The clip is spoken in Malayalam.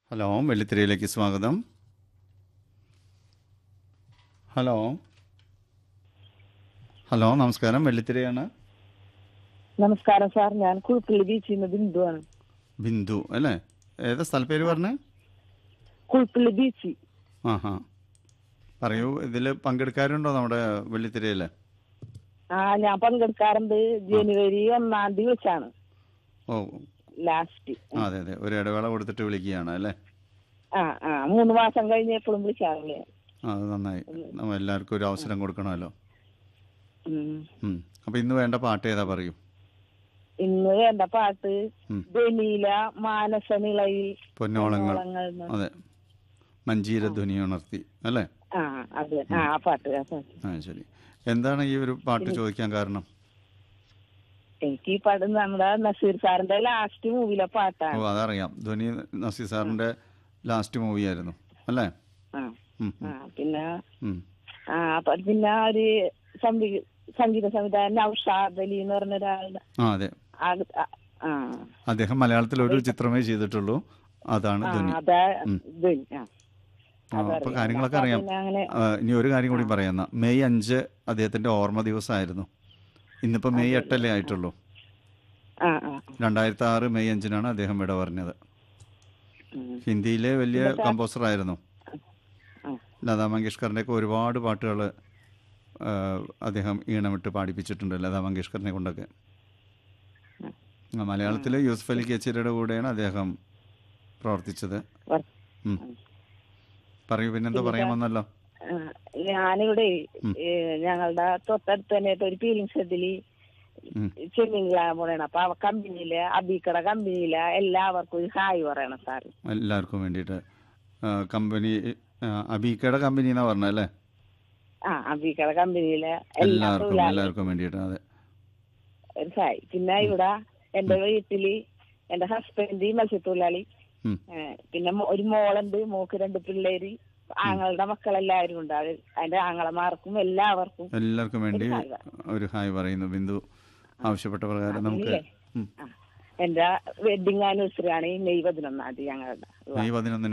ഹലോ വെള്ളിത്തിരയിലേക്ക് സ്വാഗതം ഹലോ ഹലോ നമസ്കാരം വെള്ളിത്തിരയാണ് നമസ്കാരം സാർ ഞാൻ കുഴുപ്പള്ളി ബീച്ചിൽ നിന്ന് ബിന്ദുവാണ് ബിന്ദു അല്ലേ ഏതാ സ്ഥലപ്പേര് പറഞ്ഞേ കുഴുപ്പള്ളി ബീച്ച് ആ ഹാ പറയൂ ഇതിൽ പങ്കെടുക്കാറുണ്ടോ നമ്മുടെ വെള്ളിത്തിരയിൽ ആ ഞാൻ പങ്കെടുക്കാറുണ്ട് ജനുവരി ഒന്നാം തീയതി വെച്ചാണ് ഓ ലാസ്റ്റ് ആ, അതെ അതെ ഒരു ഇടവേള കൊടുത്തിട്ട് വിളിക്കുകയാണ് അല്ലേ ആ ആ മൂന്ന് മാസം കഴിഞ്ഞ് എപ്പോഴും വിളിക്കാറില്ലേ ആ അത് നന്നായി നമ്മൾ എല്ലാവർക്കും ഒരു അവസരം കൊടുക്കണമല്ലോ ഉം. ഉം. അപ്പോൾ ഇന്ന് വേണ്ട പാട്ട് ഏതാ പറയൂ ഇന്ന് വേണ്ട പാട്ട് ഉം. ജനീല മാനസ നിളയിൽ പൊന്നോളങ്ങൾ ഓളങ്ങൾ എന്ന്. അതെ മഞ്ജീര ധ്വനി ഉണർത്തി അല്ലേ ആ അത് ആ ആ പാട്ട് ആ പാട്ട് ആ ശരി എന്താണ് ഈ ഒരു പാട്ട് ചോദിക്കാൻ കാരണം എനിക്ക് ഈ പാട്ട് നമ്മുടെ നസീർ സാറിന്റെ ലാസ്റ്റ് മൂവിയിലെ ഓ പാട്ടാണ് അതറിയാം ധ്വനി നസീർ സാറിന്റെ ലാസ്റ്റ് മൂവി ആയിരുന്നു അല്ലേ ആ ഉം, ആ പിന്നെ ഉം. ആ അപ്പൊ പിന്നെ ഒരു സംവി- സംഗീത സംവിധായകൻ നൗഷാദ് അലി എന്ന് പറഞ്ഞ ഒരാളുടെ ആ അതെ ആ- ആ- ആ അദ്ദേഹം മലയാളത്തിൽ ഒരു ചിത്രമേ ചെയ്തിട്ടുള്ളൂ അതാണ് ആ, ധ്വനി അതാ ധ്വനി ആ ആ, അപ്പൊ അതറിയാം. കാര്യങ്ങളൊക്കെ അപ്പൊ അറിയാം പിന്നെ അങ്ങനെ ആ, ഇനി ഒരു കാര്യം കൂടി പറയാം മെയ് അഞ്ച് അദ്ദേഹത്തിന്റെ ഓർമ്മ ദിവസമായിരുന്നു ഇന്നിപ്പോ മെയ് എട്ടല്ലേ ആയിട്ടുള്ളൂ ആ ആ രണ്ടായിരത്തി ആറ് മെയ് അഞ്ചിനാണ് അദ്ദേഹം വിട പറഞ്ഞത് ഉം. ഹിന്ദിയിലെ വലിയ കമ്പോസർ ആയിരുന്നു ആ. ലതാ മങ്കേഷ്കറിന്റെ ഒക്കെ ഒരുപാട് പാട്ടുകൾ അദ്ദേഹം ഈണമിട്ട് പാടിപ്പിച്ചിട്ടുണ്ട് ലതാ മങ്കേഷ്കറിനെ കൊണ്ടൊക്കെ ആ, മലയാളത്തിലെ യൂസഫ് അലി കേച്ചേരിയുടെ കൂടെയാണ് അദ്ദേഹം പ്രവർത്തിച്ചത് വർ- ഉം. പറയൂ പിന്നെന്താ പറയാൻ വന്നല്ലോ ആ, ഞാനിവിടെ ഏ, ഞങ്ങളുടെ തൊട്ടടുത്ത് തന്നെ ഒരു ഫീലിംഗ് ഷെഡില് ഉം. ചെമ്മീൻ പോണേണ് അപ്പൊ ആ കമ്പനിയിലെ അബീക്കട കമ്പനിയിലെ എല്ലാവർക്കും ഒരു ഹായ് പറയണം സാർ എല്ലാവർക്കും വേണ്ടിയിട്ട് ആ, കമ്പനി ആ, അബീക്കയുടെ കമ്പനി എന്നാ പറഞ്ഞല്ലേ ആ അബീക്കട കമ്പനിയിലെ എല്ലാ എല്ലാവർക്കും തൊഴിലാളികളും എല്ലാവർക്കും വേണ്ടിയിട്ട് അതെ ഒരു ഹായ് പിന്നെ ഇവിടെ എന്റെ വീട്ടില് എന്റെ ഹസ്ബൻഡ് മത്സ്യത്തൊഴിലാളി ഉം. ഏ, പിന്നെ മോ- ഒരു മോളുണ്ട് മോക്ക് രണ്ട് പിള്ളേര് ആങ്ങളുടെ മക്കളെല്ലാവരും ഉണ്ട് അത് അതിന്റെ ആങ്ങളമാർക്കും എല്ലാവർക്കും എല്ലാവർക്കും വേണ്ടി ഒരു ഹായ് ഒരു ഹായ് പറയുന്നു ബിന്ദു ആവശ്യപ്പെട്ട പ്രകാരം നമുക്ക് ഇല്ലേ? ഉം. ആ. എന്റെ വെഡിങ് ആനിവേഴ്സറി ആണ് ഈ മെയ് പതിനൊന്നാം തീയതി ഞങ്ങളുടെ മെയ് പതിനൊന്നിന്